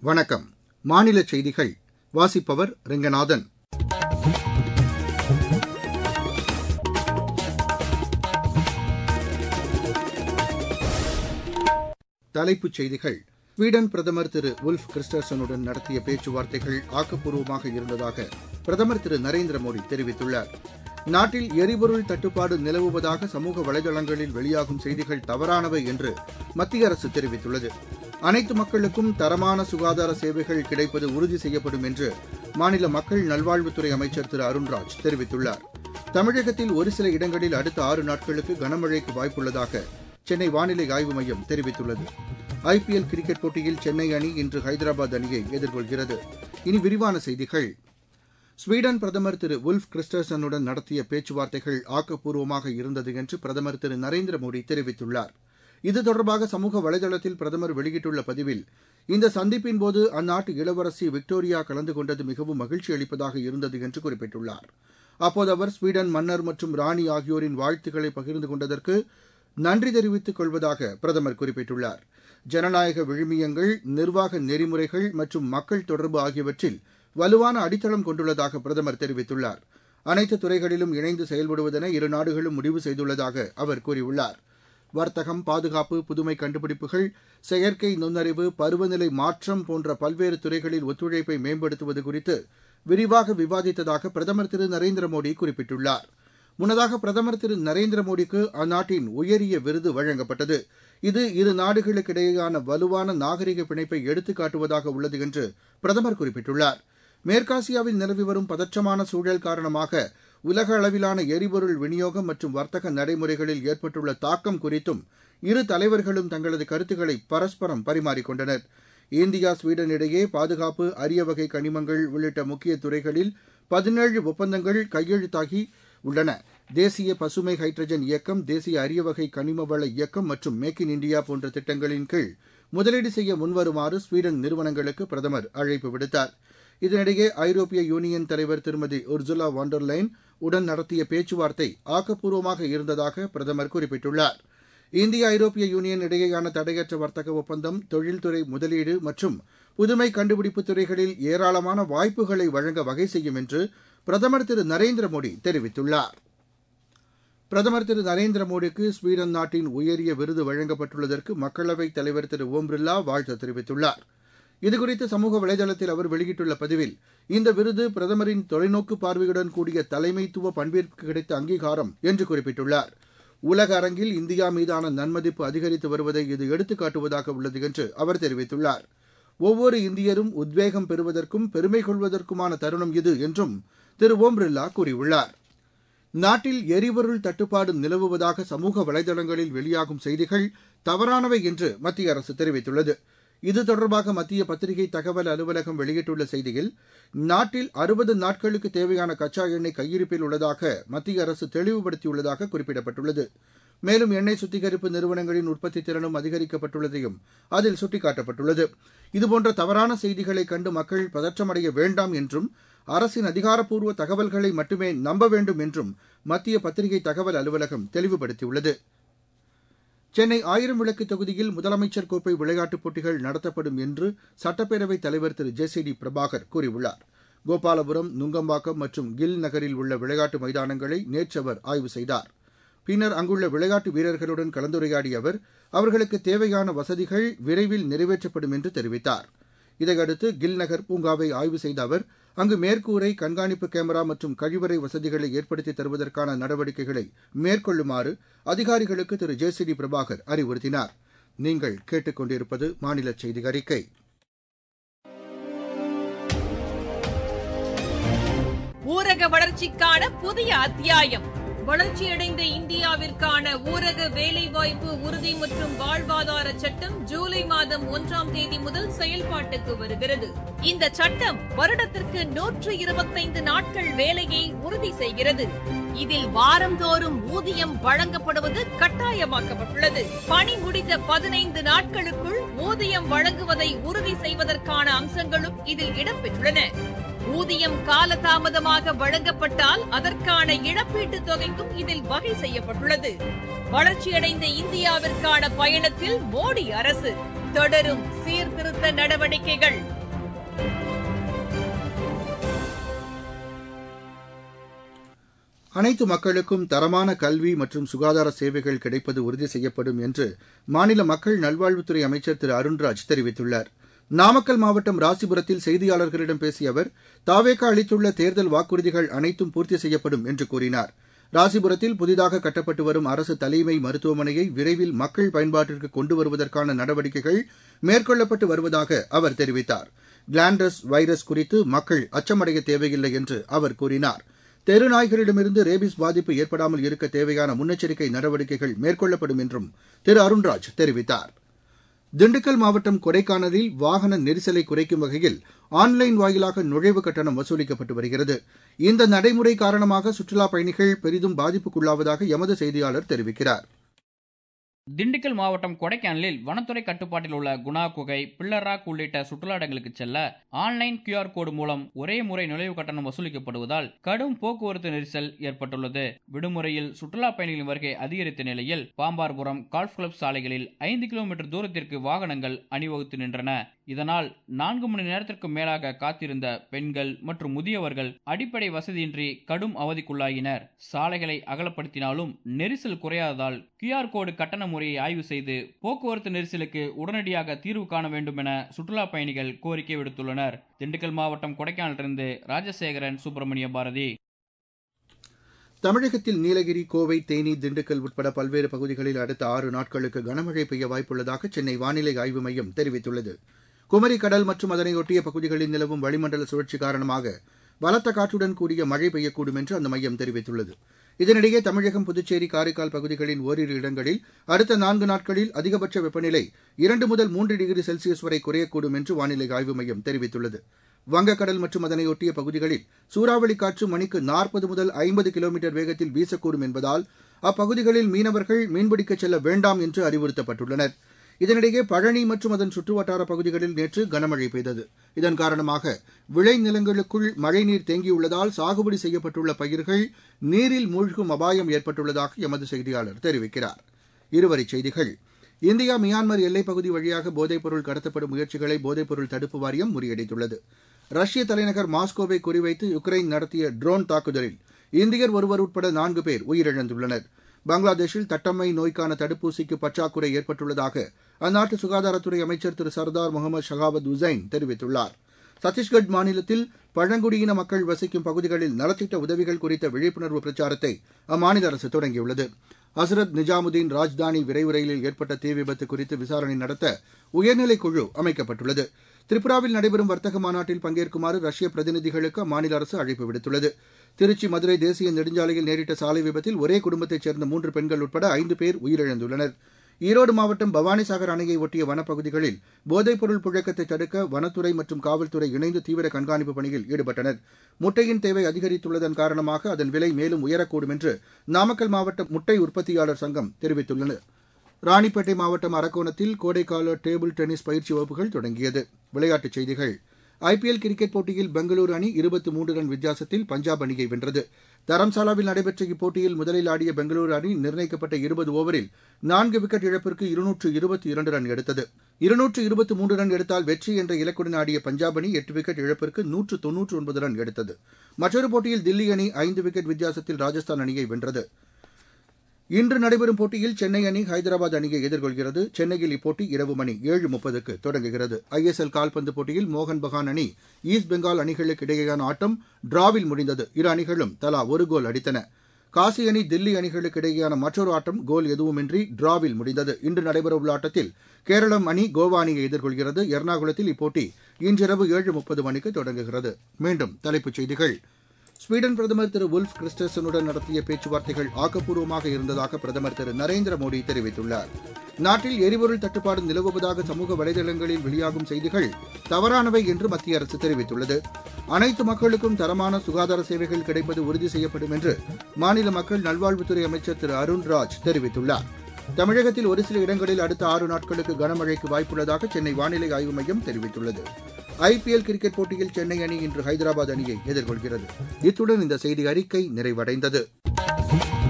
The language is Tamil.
வணக்கம் மாநில செய்திகள் வாசிப்பவர் ரெங்கநாதன் தலைப்புச் செய்திகள் ஸ்வீடன் பிரதமர் திரு உல்ஃப் கிறிஸ்டர்சனுடன் நடத்திய பேச்சுவார்த்தைகள் ஆக்கப்பூர்வமாக இருந்ததாக பிரதமர் திரு நரேந்திர மோடி தெரிவித்துள்ளார் நாட்டில் எரிபொருள் தட்டுப்பாடு நிலவுவதாக சமூக வலைதளங்களில் வெளியாகும் செய்திகள் தவறானவை என்று மத்திய அரசு தெரிவித்துள்ளது அனைத்து மக்களுக்கும் தரமான சுகாதார சேவைகள் கிடைப்பது உறுதி செய்யப்படும் என்று மாநில மக்கள் நல்வாழ்வுத்துறை அமைச்சர் திரு அருண்ராஜ் தெரிவித்துள்ளார் தமிழகத்தில் ஒரு சில இடங்களில் அடுத்த ஆறு நாட்களுக்கு கனமழைக்கு வாய்ப்புள்ளதாக சென்னை வானிலை ஆய்வு மையம் தெரிவித்துள்ளது ஐபிஎல் கிரிக்கெட் போட்டியில் சென்னை அணி இன்று ஹைதராபாத் அணியை எதிர்கொள்கிறது இனி விரிவான செய்திகள் ஸ்வீடன் பிரதமர் திரு உல்ஃப் கிறிஸ்டர்சனுடன் நடத்திய பேச்சுவார்த்தைகள் ஆக்கப்பூர்வமாக இருந்தது என்று பிரதமர் திரு நரேந்திர மோடி தெரிவித்துள்ளார் இது தொடர்பாக சமூக வலைதளத்தில் பிரதமர் வெளியிட்டுள்ள பதிவில் இந்த சந்திப்பின்போது அந்நாட்டு இளவரசி விக்டோரியா கலந்து கொண்டது மிகவும் மகிழ்ச்சி அளிப்பதாக இருந்தது என்று குறிப்பிட்டுள்ளார் அப்போது அவர் ஸ்வீடன் மன்னர் மற்றும் ராணி ஆகியோரின் வாழ்த்துக்களை பகிர்ந்து கொண்டதற்கு நன்றி தெரிவித்துக் கொள்வதாக பிரதமர் குறிப்பிட்டுள்ளார் ஜனநாயக விழுமியங்கள் நிர்வாக நெறிமுறைகள் மற்றும் மக்கள் தொடர்பு ஆகியவற்றில் வலுவான அடித்தளம் கொண்டுள்ளதாக பிரதமர் தெரிவித்துள்ளார் அனைத்து துறைகளிலும் இணைந்து செயல்படுவதென இரு நாடுகளும் முடிவு செய்துள்ளதாக அவர் கூறியுள்ளார் வர்த்தகம் பாதுகாப்பு புதுமை கண்டுபிடிப்புகள் செயற்கை நுண்ணறிவு பருவநிலை மாற்றம் போன்ற பல்வேறு துறைகளில் ஒத்துழைப்பை மேம்படுத்துவது குறித்து விரிவாக விவாதித்ததாக பிரதமர் திரு நரேந்திர மோடி குறிப்பிட்டுள்ளார் முன்னதாக பிரதமர் திரு நரேந்திர மோடிக்கு அந்நாட்டின் உயரிய விருது வழங்கப்பட்டது இது இரு நாடுகளுக்கிடையேயான வலுவான நாகரிக பிணைப்பை எடுத்துக்காட்டுவதாக உள்ளது என்று பிரதமர் குறிப்பிட்டுள்ளார் மேற்காசியாவில் நிலவி வரும் பதற்றமான சூழல் காரணமாக உலக அளவிலான எரிபொருள் விநியோகம் மற்றும் வர்த்தக நடைமுறைகளில் ஏற்பட்டுள்ள தாக்கம் குறித்தும் இரு தலைவர்களும் தங்களது கருத்துக்களை பரஸ்பரம் பரிமாறிக்கொண்டனர் இந்தியா ஸ்வீடன் இடையே பாதுகாப்பு அரிய வகை கனிமங்கள் உள்ளிட்ட முக்கிய துறைகளில் பதினேழு ஒப்பந்தங்கள் கையெழுத்தாகி உள்ளன தேசிய பசுமை ஹைட்ரஜன் இயக்கம் தேசிய அரிய வகை கனிம வள இயக்கம் மற்றும் மேக் இன் இண்டியா போன்ற திட்டங்களின் கீழ் முதலீடு செய்ய முன்வருமாறு ஸ்வீடன் நிறுவனங்களுக்கு பிரதமர் அழைப்பு விடுத்தார் இதனிடையே ஐரோப்பிய யூனியன் தலைவர் திருமதி உர்சுலா வாண்டர்லைன் உடன் நடத்திய பேச்சுவார்த்தை ஆக்கப்பூர்வமாக இருந்ததாக பிரதமர் குறிப்பிட்டுள்ளார் இந்திய ஐரோப்பிய யூனியன் இடையேயான தடையற்ற வர்த்தக ஒப்பந்தம் தொழில்துறை முதலீடு மற்றும் புதுமை கண்டுபிடிப்பு துறைகளில் ஏராளமான வாய்ப்புகளை வழங்க வகை செய்யும் என்று பிரதமர் திரு நரேந்திர மோடி தெரிவித்துள்ளார் பிரதமர் திரு நரேந்திர மோடிக்கு ஸ்வீடன் நாட்டின் உயரிய விருது வழங்கப்பட்டுள்ளதற்கு மக்களவைத் தலைவர் திரு ஓம் பிர்லா வாழ்த்து தெரிவித்துள்ளார் இதுகுறித்து சமூக வலைதளத்தில் அவர் வெளியிட்டுள்ள பதிவில் இந்த விருது பிரதமரின் தொலைநோக்கு பார்வையுடன் கூடிய தலைமைத்துவ பண்பிற்கு கிடைத்த அங்கீகாரம் என்று குறிப்பிட்டுள்ளார் உலக அரங்கில் இந்தியா மீதான நன்மதிப்பு அதிகரித்து வருவதை இது எடுத்துக்காட்டுவதாக உள்ளது என்று அவர் தெரிவித்துள்ளார் ஒவ்வொரு இந்தியரும் உத்வேகம் பெறுவதற்கும் பெருமை கொள்வதற்குமான தருணம் இது என்றும் திரு ஓம் பிர்லா கூறியுள்ளார் நாட்டில் எரிபொருள் தட்டுப்பாடு நிலவுவதாக சமூக வலைதளங்களில் வெளியாகும் செய்திகள் தவறானவை என்று மத்திய அரசு தெரிவித்துள்ளது இது தொடர்பாக மத்திய பத்திரிகை தகவல் அலுவலகம் வெளியிட்டுள்ள செய்தியில் நாட்டில் அறுபது நாட்களுக்கு தேவையான கச்சா எண்ணெய் கையிருப்பில் உள்ளதாக மத்திய அரசு தெளிவுபடுத்தியுள்ளதாக குறிப்பிடப்பட்டுள்ளது மேலும் எண்ணெய் சுத்திகரிப்பு நிறுவனங்களின் உற்பத்தி திறனும் அதிகரிக்கப்பட்டுள்ளதையும் அதில் சுட்டிக்காட்டப்பட்டுள்ளது இதுபோன்ற தவறான செய்திகளை கண்டு மக்கள் பதற்றமடைய வேண்டாம் என்றும் அரசின் அதிகாரப்பூர்வ தகவல்களை மட்டுமே நம்ப வேண்டும் என்றும் மத்திய பத்திரிகை தகவல் அலுவலகம் தெளிவுபடுத்தியுள்ளது சென்னை ஆயிரம் விளக்கு தொகுதியில் முதலமைச்சர் கோப்பை விளையாட்டுப் போட்டிகள் நடத்தப்படும் என்று சட்டப்பேரவைத் தலைவர் Thiru J C D Prabhakar கூறியுள்ளார் கோபாலபுரம் நுங்கம்பாக்கம் மற்றும் கில் நகரில் உள்ள விளையாட்டு மைதானங்களை நேற்று அவர் ஆய்வு செய்தார் பின்னர் அங்குள்ள விளையாட்டு வீரர்களுடன் கலந்துரையாடிய அவர் அவர்களுக்கு தேவையான வசதிகள் விரைவில் நிறைவேற்றப்படும் என்று தெரிவித்தார் இதையடுத்து கில் நகர் பூங்காவை ஆய்வு செய்த அவர் அங்கு மேற்கூரை கண்காணிப்பு கேமரா மற்றும் கழிவறை வசதிகளை ஏற்படுத்தி தருவதற்கான நடவடிக்கைகளை மேற்கொள்ளுமாறு அதிகாரிகளுக்கு Thiru J C D Prabhakar அறிவுறுத்தினார் நீங்கள் கேட்டுக்கொண்டிருப்பது மாநில செய்தி அறிக்கை ஊரக வளர்ச்சிக்கான புதிய அத்தியாயம் வளர்ச்சியடைந்த இந்தியாவிற்கான ஊரக வேலைவாய்ப்பு உறுதி மற்றும் வாழ்வாதார சட்டம் ஜூலை மாதம் ஒன்றாம் தேதி முதல் செயல்பாட்டுக்கு வருகிறது இந்த சட்டம் வருடத்திற்கு நூற்று இருபத்தைந்து நாட்கள் வேலையை உறுதி செய்கிறது இதில் வாரந்தோறும் ஊதியம் வழங்கப்படுவது கட்டாயமாக்கப்பட்டுள்ளது பணி முடிந்த பதினைந்து நாட்களுக்குள் ஊதியம் வழங்குவதை உறுதி செய்வதற்கான அம்சங்களும் இதில் இடம்பெற்றுள்ளன ஊதியம் காலதாமதமாக வழங்கப்பட்டால் அதற்கான இழப்பீட்டுத் தொகைக்கும் இதில் வகை செய்யப்பட்டுள்ளது வளர்ச்சியடைந்த இந்தியாவிற்கான பயணத்தில் மோடி அரசு தொடரும் சீர்திருத்த நடவடிக்கைகள் அனைத்து மக்களுக்கும் தரமான கல்வி மற்றும் சுகாதார சேவைகள் கிடைப்பது உறுதி செய்யப்படும் என்று மாநில மக்கள் நல்வாழ்வுத்துறை அமைச்சர் திரு அருண்ராஜ் தெரிவித்துள்ளார் நாமக்கல் மாவட்டம் ராசிபுரத்தில் செய்தியாளர்களிடம் பேசிய அவர் தாவேக்கா அளித்துள்ள தேர்தல் வாக்குறுதிகள் அனைத்தும் பூர்த்தி செய்யப்படும் என்று கூறினார் ராசிபுரத்தில் புதிதாக கட்டப்பட்டு வரும் அரசு தலைமை மருத்துவமனையை விரைவில் மக்கள் பயன்பாட்டிற்கு கொண்டு வருவதற்கான நடவடிக்கைகள் மேற்கொள்ளப்பட்டு வருவதாக அவர் தெரிவித்தார் கிளாண்டஸ் வைரஸ் குறித்து மக்கள் அச்சமடைய தேவையில்லை என்று அவர் கூறினார் தெரு நாய்களிடமிருந்து ரேபிஸ் பாதிப்பு ஏற்படாமல் இருக்க தேவையான முன்னெச்சரிக்கை நடவடிக்கைகள் மேற்கொள்ளப்படும் என்றும் திரு அருண்ராஜ் தெரிவித்தார் திண்டுக்கல் மாவட்டம் கொடைக்கானலில் வாகன நெரிசலை குறைக்கும் வகையில் ஆன்லைன் வாயிலாக நுழைவு கட்டணம் வசூலிக்கப்பட்டு வருகிறது இந்த நடைமுறை காரணமாக சுற்றுலாப் பயணிகள் பெரிதும் பாதிப்புக்குள்ளாவதாக எமது செய்தியாளர் தெரிவிக்கிறார் திண்டுக்கல் மாவட்டம் கொடைக்கானலில் வனத்துறை கட்டுப்பாட்டில் உள்ள குணா குகை பிள்ளராக் உள்ளிட்ட சுற்றுலா இடங்களுக்கு செல்ல ஆன்லைன் கியூஆர் கோடு மூலம் ஒரே முறை நுழைவு கட்டணம் வசூலிக்கப்படுவதால் கடும் போக்குவரத்து நெரிசல் ஏற்பட்டுள்ளது விடுமுறையில் சுற்றுலா பயணிகளின் வருகை அதிகரித்த நிலையில் பாம்பார்புரம் கால்ஃப் கிளப் சாலைகளில் ஐந்து கிலோமீட்டர் தூரத்திற்கு வாகனங்கள் அணிவகுத்து நின்றன இதனால் நான்கு மணி நேரத்திற்கு மேலாக காத்திருந்த பெண்கள் மற்றும் முதியவர்கள் அடிப்படை வசதியின்றி கடும் அவதிக்குள்ளாகினர் சாலைகளை அகலப்படுத்தினாலும் நெரிசல் குறையாததால் கியூஆர் கோடு கட்டண முறையை ஆய்வு செய்து போக்குவரத்து நெரிசலுக்கு உடனடியாக தீர்வு காண வேண்டும் என சுற்றுலா பயணிகள் கோரிக்கை விடுத்துள்ளனர் திண்டுக்கல் மாவட்டம் கொடைக்கானலிருந்து ராஜசேகரன் சுப்பிரமணிய பாரதி தமிழகத்தில் நீலகிரி கோவை தேனி திண்டுக்கல் உட்பட பல்வேறு பகுதிகளில் அடுத்த ஆறு நாட்களுக்கு கனமழை பெய்ய வாய்ப்புள்ளதாக சென்னை வானிலை ஆய்வு மையம் தெரிவித்துள்ளது குமரி கடல் மற்றும் அதனையொட்டிய பகுதிகளில் நிலவும் வளிமண்டல சுழற்சி காரணமாக பலத்த காற்றுடன் கூடிய மழை பெய்யக்கூடும் என்று அந்த மையம் தெரிவித்துள்ளது இதனிடையே தமிழகம் புதுச்சேரி காரைக்கால் பகுதிகளின் ஓரிரு இடங்களில் அடுத்த நான்கு நாட்களில் அதிகபட்ச வெப்பநிலை இரண்டு முதல் மூன்று டிகிரி செல்சியஸ் வரை குறையக்கூடும் என்று வானிலை ஆய்வு மையம் தெரிவித்துள்ளது வங்கக்கடல் மற்றும் அதனையொட்டிய பகுதிகளில் சூறாவளி காற்று மணிக்கு நாற்பது முதல் ஐம்பது கிலோமீட்டர் வேகத்தில் வீசக்கூடும் என்பதால் அப்பகுதிகளில் மீனவர்கள் மீன்பிடிக்கச் செல்ல வேண்டாம் என்று அறிவுறுத்தப்பட்டுள்ளனர் இதனிடையே பழனி மற்றும் அதன் சுற்றுவட்டார பகுதிகளில் நேற்று கனமழை பெய்தது இதன் காரணமாக விளைநிலங்களுக்குள் மழைநீர் தேங்கியுள்ளதால் சாகுபடி செய்யப்பட்டுள்ள பயிர்கள் நீரில் மூழ்கும் அபாயம் ஏற்பட்டுள்ளதாக எமது செய்தியாளர் தெரிவிக்கிறார் இருவரிச் செய்திகள் இந்தியா மியான்மர் எல்லைப் பகுதி வழியாக போதைப்பொருள் கடத்தப்படும் முயற்சிகளை போதைப்பொருள் தடுப்பு வாரியம் முறியடித்துள்ளது ரஷ்ய தலைநகர் மாஸ்கோவை குறிவைத்து யுக்ரைன் நடத்திய ட்ரோன் தாக்குதலில் இந்தியர் ஒருவர் உட்பட நான்கு பேர் உயிரிழந்துள்ளனர் பங்களாதேஷில் தட்டம்மை நோய்க்கான தடுப்பூசிக்கு பற்றாக்குறை ஏற்பட்டுள்ளதாக அந்நாட்டு சுகாதாரத்துறை அமைச்சர் திரு சர்தார் முகமது ஷகாவத் உசைன் தெரிவித்துள்ளார் சத்தீஸ்கட் மாநிலத்தில் பழங்குடியின மக்கள் வசிக்கும் பகுதிகளில் நலத்திட்ட உதவிகள் குறித்த விழிப்புணர்வு பிரச்சாரத்தை அம்மாநில அரசு தொடங்கியுள்ளது ஹசரத் நிஜாமுதீன் ராஜ்தானி விரைவு ரயிலில் ஏற்பட்ட தீ விபத்து குறித்து விசாரணை நடத்த உயர்நிலைக் குழு அமைக்கப்பட்டுள்ளது திரிபுராவில் நடைபெறும் வர்த்தக மாநாட்டில் பங்கேற்குமாறு ரஷ்ய பிரதிநிதிகளுக்கு அம்மாநில அரசு அழைப்பு விடுத்துள்ளது திருச்சி மதுரை தேசிய நெடுஞ்சாலையில் நேரிட்ட சாலை விபத்தில் ஒரே குடும்பத்தைச் சேர்ந்த மூன்று பெண்கள் உட்பட ஐந்து பேர் உயிரிழந்துள்ளனர் ஈரோடு மாவட்டம் பவானிசாகர் அணையை ஒட்டிய வனப்பகுதிகளில் போதைப்பொருள் புழக்கத்தை தடுக்க வனத்துறை மற்றும் காவல்துறை இணைந்து தீவிர கண்காணிப்பு பணியில் ஈடுபட்டனர் முட்டையின் தேவை அதிகரித்துள்ளதன் காரணமாக அதன் விலை மேலும் உயரக்கூடும் என்று நாமக்கல் மாவட்ட முட்டை உற்பத்தியாளர் சங்கம் தெரிவித்துள்ளது ராணிப்பேட்டை மாவட்டம் அரக்கோணத்தில் கோடைக்கால டேபிள் டென்னிஸ் பயிற்சி வகுப்புகள் தொடங்கியது விளையாட்டுச் செய்திகள் ஐபிஎல் கிரிக்கெட் போட்டியில் பெங்களூரு அணி இருபத்தி மூன்று ரன் வித்தியாசத்தில் பஞ்சாப் அணியை வென்றது தரம்சாலாவில் நடைபெற்ற இப்போட்டியில் முதலில் ஆடிய பெங்களூரு அணி நிர்ணயிக்கப்பட்ட இருபது ஓவரில் நான்கு விக்கெட் இழப்பிற்கு இருநூற்று இருபத்தி இரண்டு ரன் எடுத்தது இருநூற்று இருபத்தி மூன்று ரன் எடுத்தால் வெற்றி என்ற இலக்குடன் ஆடிய பஞ்சாப் அணி எட்டு விக்கெட் இழப்பிற்கு நூற்று தொன்னூற்று ஒன்பது ரன் எடுத்தது மற்றொரு போட்டியில் தில்லி அணி ஐந்து விக்கெட் வித்தியாசத்தில் ராஜஸ்தான் அணியை வென்றது இன்று நடைபெறும் போட்டியில் சென்னை அணி ஹைதராபாத் அணியை எதிர்கொள்கிறது சென்னையில் இப்போட்டி இரவு மணி ஏழு முப்பதுக்கு தொடங்குகிறது ஐஎஸ்எல் கால்பந்து போட்டியில் மோகன் பகான் அணி ஈஸ்ட் பெங்கால் அணிகளுக்கு இடையேயான ஆட்டம் டிராவில் முடிந்தது இரு அணிகளும் தலா ஒரு கோல் அடித்தன காசி அணி தில்லி அணிகளுக்கு இடையேயான மற்றொரு ஆட்டம் கோல் எதுவுமின்றி டிராவில் முடிந்தது இன்று நடைபெறவுள்ள ஆட்டத்தில் கேரளம் அணி கோவா அணியை எதிர்கொள்கிறது எர்ணாகுளத்தில் இப்போட்டி இன்றிரவு ஏழு முப்பது மணிக்கு தொடங்குகிறது மீண்டும் தலைப்புச் செய்திகள் ஸ்வீடன் பிரதமர் திரு உல்ஃப் கிறிஸ்டர்சனுடன் நடத்திய பேச்சுவார்த்தைகள் ஆக்கப்பூர்வமாக இருந்ததாக பிரதமர் திரு நரேந்திர மோடி தெரிவித்துள்ளார் நாட்டில் எரிபொருள் தட்டுப்பாடு நிலவுவதாக சமூக வலைதளங்களில் வெளியாகும் செய்திகள் தவறானவை என்று மத்திய அரசு தெரிவித்துள்ளது அனைத்து மக்களுக்கும் தரமான சுகாதார சேவைகள் கிடைப்பது உறுதி செய்யப்படும் என்று மாநில மக்கள் நல்வாழ்வுத்துறை அமைச்சர் திரு அருண்ராஜ் தெரிவித்துள்ளார் தமிழகத்தில் ஒரு சில இடங்களில் அடுத்த ஆறு நாட்களுக்கு கனமழைக்கு வாய்ப்புள்ளதாக சென்னை வானிலை ஆய்வு மையம் தெரிவித்துள்ளது ஐபிஎல் கிரிக்கெட் போட்டியில் சென்னை அணி இன்று ஹைதராபாத் அணியை எதிர்கொள்கிறது இத்துடன் இந்த செய்தி அறிக்கை நிறைவடைந்தது